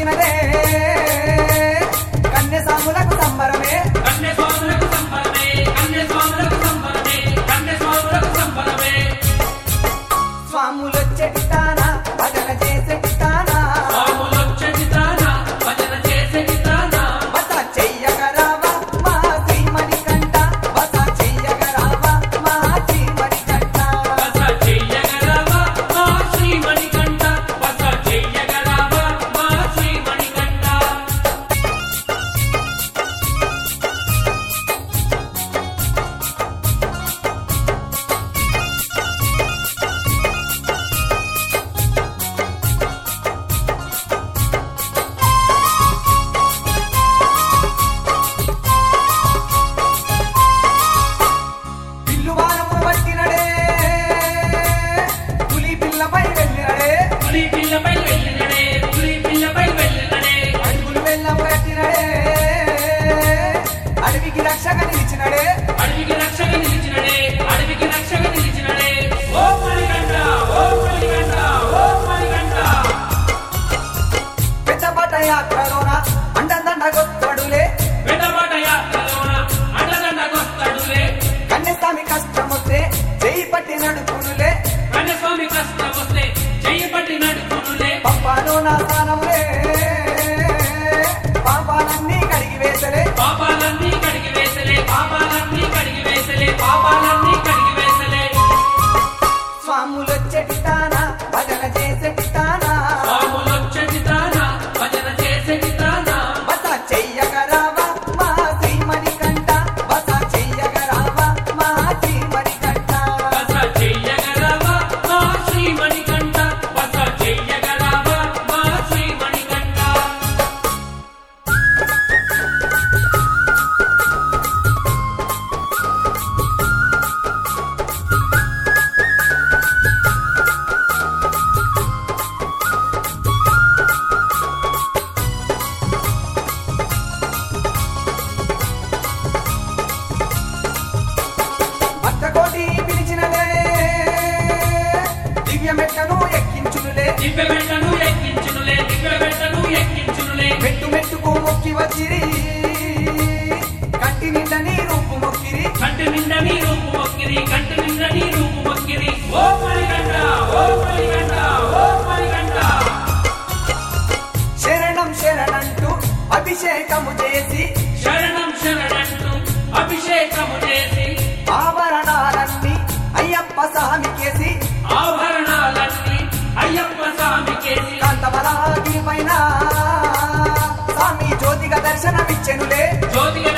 వచ్చినదే కన్య సాములకు సంబరమే కన్య స్వాములకు సంబరమే కన్య స్వాములకు సంబరమే కన్య స్వాములకు సంబరమే స్వాములొచ్చటితాన భజన చేసెటితానా స్వాములొచ్చటి తాన భజన చేసేటి తాన బస చెయ్యగరావా మా శ్రీమణి కంట బస చెయ్యగరావా మా శ్రీమణి కంట బస చెయ్యగలవా మా శ్రీమణికంఠ బస చెయ్యగలవా మా శ్రీమణికంఠ పిల్లువానము పట్టినడే పులి పిల్లపై వెళ్ళినడే పులి పిల్లపై వెళ్ళినడే పులి పిల్లపై వెళ్ళినడే అడుగులు వెళ్ళం కట్టినడే అడవికి రక్షక నిలిచినడే అడవికి రక్షక నిలిచినడే అడవికి రక్షక నిలిచినడే ఓ మణికంఠ ఓ మణికంఠ ఓ మణికంఠ పెద్దపట యాత్రలోన అండందండ గొత్తడులే వెడబడ యాత్రలోన అడ్డదండగొస్తడులే కన్యస్వామి కష్టమొస్తే చేయి పట్టి నడుపునులే కన్యస్వామి కష్టం వస్తే చెయ్యి పట్టి నడుపునులే పంపాలో నా స్థానములే పాపాలన్నీ కడిగి వేసలే పాపాలన్నీ కడిగి వేసలే పాపాలన్నీ కడిగి వేసలే పాపాలన్నీ కడిగి వేసలే స్వాములొచ్చటితానా భజన చేసెటితానా స్వాములొచ్చటి తాన భజన చేసేటి తాన బస చెయ్యగరావా మా శ్రీమణి కంట బస చెయ్యగరావా మా శ్రీమణి కంట బస చెయ్యగలవా మా శ్రీమణికంఠ బస చెయ్యగలవా మా శ్రీమణికంఠ భక్తకోటి పిలిచినలే దివ్య మెట్టను ఎక్కించునులే దివ్య వెంటను ఎక్కించునులే దివ్య వెంటను ఎక్కించునులే మెట్టు మెట్టుకు మొక్కి వచ్చిరి కంటి నిండా నీ రూపు మొక్కిరి కంటి నిండా నీ రూపు మొక్కిరి కంటి నిండా నీ రూపు మొక్కిరి ఓ మణికంఠ ఓ మణికంఠ ఓ మణికంఠ శరణం శరణంటూ అభిషేకము చేసి శరణం శరణంటూ అభిషేకము చేసి ఆభరణాలన్నీ అయ్యప్ప స్వామికేసి ఆభరణాలన్నీ అయ్యప్ప స్వామికేసి కాంతమలాగిరి పైన స్వామి జ్యోతిగా దర్శనమిచ్చెనులే జ్యోతిగా